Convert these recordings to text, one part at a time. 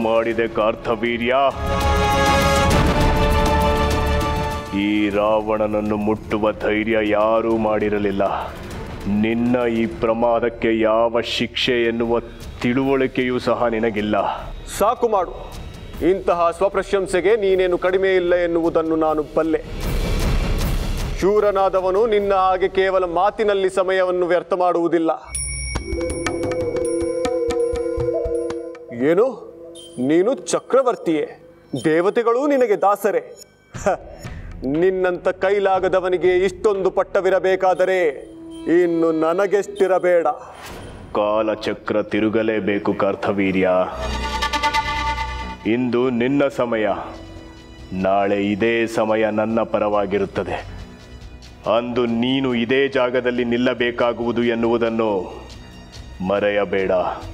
ಮಾಡಿದೆ ಕಾರ್ಥವೀರ್ಯ ಈ ರಾವಣನನ್ನು ಮುಟ್ಟುವ ಧೈರ್ಯ ಯಾರೂ ಮಾಡಿರಲಿಲ್ಲ ನಿನ್ನ ಈ ಪ್ರಮಾದಕ್ಕೆ ಯಾವ ಶಿಕ್ಷೆ ಎನ್ನುವ ತಿಳುವಳಿಕೆಯೂ ಸಹ ನಿನಗಿಲ್ಲ ಸಾಕು ಮಾಡು ಇಂತಹ ಸ್ವಪ್ರಶಂಸೆಗೆ ನೀನೇನು ಕಡಿಮೆ ಇಲ್ಲ ಎನ್ನುವುದನ್ನು ನಾನು ಬಲ್ಲೆ ಶೂರನಾದವನು ನಿನ್ನ ಹಾಗೆ ಕೇವಲ ಮಾತಿನಲ್ಲಿ ಸಮಯವನ್ನು ವ್ಯರ್ಥ ಮಾಡುವುದಿಲ್ಲ ಏನು ನೀನು ಚಕ್ರವರ್ತಿಯೇ ದೇವತೆಗಳೂ ನಿನಗೆ ದಾಸರೇ ಹ, ನಿನ್ನಂತ ಕೈಲಾಗದವನಿಗೆ ಇಷ್ಟೊಂದು ಪಟ್ಟವಿರಬೇಕಾದರೆ ಇನ್ನು ನನಗೆಷ್ಟಿರಬೇಡ ಕಾಲಚಕ್ರ ತಿರುಗಲೇಬೇಕು ಕಾರ್ಥವೀರ್ಯ ಇಂದು ನಿನ್ನ ಸಮಯ ನಾಳೆ ಇದೇ ಸಮಯ ನನ್ನ ಪರವಾಗಿರುತ್ತದೆ ಅಂದು ನೀನು ಇದೇ ಜಾಗದಲ್ಲಿ ನಿಲ್ಲಬೇಕಾಗುವುದು ಎನ್ನುವುದನ್ನು ಮರೆಯಬೇಡ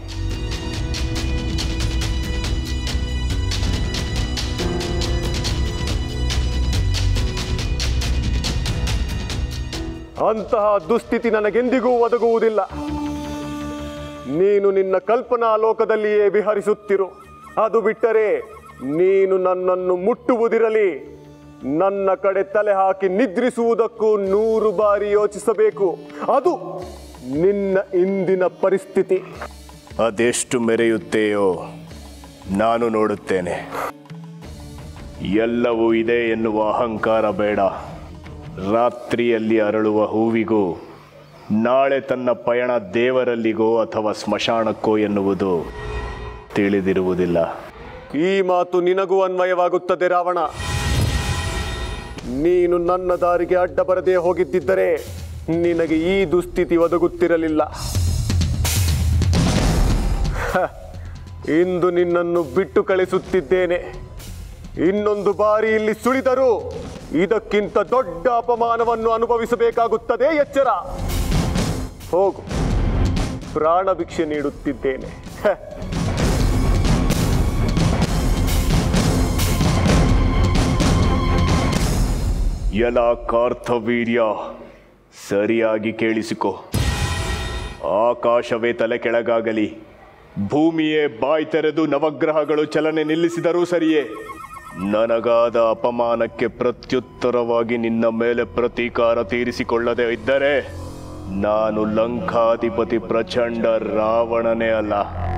ಅಂತಹ ದುಸ್ಥಿತಿ ನನಗೆಂದಿಗೂ ಒದಗುವುದಿಲ್ಲ ನೀನು ನಿನ್ನ ಕಲ್ಪನಾ ಲೋಕದಲ್ಲಿಯೇ ವಿಹರಿಸುತ್ತಿರು ಅದು ಬಿಟ್ಟರೆ ನೀನು ನನ್ನನ್ನು ಮುಟ್ಟುವುದಿರಲಿ ನನ್ನ ಕಡೆ ತಲೆ ಹಾಕಿ ನಿದ್ರಿಸುವುದಕ್ಕೂ ನೂರು ಬಾರಿ ಯೋಚಿಸಬೇಕು ಅದು ನಿನ್ನ ಇಂದಿನ ಪರಿಸ್ಥಿತಿ ಅದೆಷ್ಟು ಮೆರೆಯುತ್ತೆಯೋ ನಾನು ನೋಡುತ್ತೇನೆ ಎಲ್ಲವೂ ಇದೆ ಎನ್ನುವ ಅಹಂಕಾರ ಬೇಡ ರಾತ್ರಿಯಲ್ಲಿ ಅರಳುವ ಹೂವಿಗೂ ನಾಳೆ ತನ್ನ ಪಯಣ ದೇವರಲ್ಲಿಗೋ ಅಥವಾ ಸ್ಮಶಾನಕ್ಕೋ ಎನ್ನುವುದು ತಿಳಿದಿರುವುದಿಲ್ಲ ಈ ಮಾತು ನಿನಗೂ ಅನ್ವಯವಾಗುತ್ತದೆ ರಾವಣ ನೀನು ನನ್ನ ದಾರಿಗೆ ಅಡ್ಡ ಬರದೇ ಹೋಗಿದ್ದಿದ್ದರೆ ನಿನಗೆ ಈ ದುಸ್ಥಿತಿ ಒದಗುತ್ತಿರಲಿಲ್ಲ ಹ, ಇಂದು ನಿನ್ನನ್ನು ಬಿಟ್ಟು ಕಳಿಸುತ್ತಿದ್ದೇನೆ ಇನ್ನೊಂದು ಬಾರಿ ಇಲ್ಲಿ ಸುಳಿದರೂ ಇದಕ್ಕಿಂತ ದೊಡ್ಡ ಅಪಮಾನವನ್ನು ಅನುಭವಿಸಬೇಕಾಗುತ್ತದೆ ಎಚ್ಚರ ಹೋಗು ಪ್ರಾಣ ಭಿಕ್ಷೆ ನೀಡುತ್ತಿದ್ದೇನೆ ಹ. ಎಲ ಕಾರ್ಥವೀರ್ಯ ಸರಿಯಾಗಿ ಕೇಳಿಸಿಕೊ ಆಕಾಶವೇ ತಲೆ ಕೆಳಗಾಗಲಿ ಭೂಮಿಯೇ ಬಾಯ್ ತೆರೆದು ನವಗ್ರಹಗಳು ಚಲನೆ ನಿಲ್ಲಿಸಿದರೂ ಸರಿಯೇ ನನಗಾದ ಅಪಮಾನಕ್ಕೆ ಪ್ರತ್ಯುತ್ತರವಾಗಿ ನಿನ್ನ ಮೇಲೆ ಪ್ರತೀಕಾರ ತೀರಿಸಿಕೊಳ್ಳದೆ ಇದ್ದರೆ ನಾನು ಲಂಕಾಧಿಪತಿ ಪ್ರಚಂಡ ರಾವಣನೇ ಅಲ್ಲ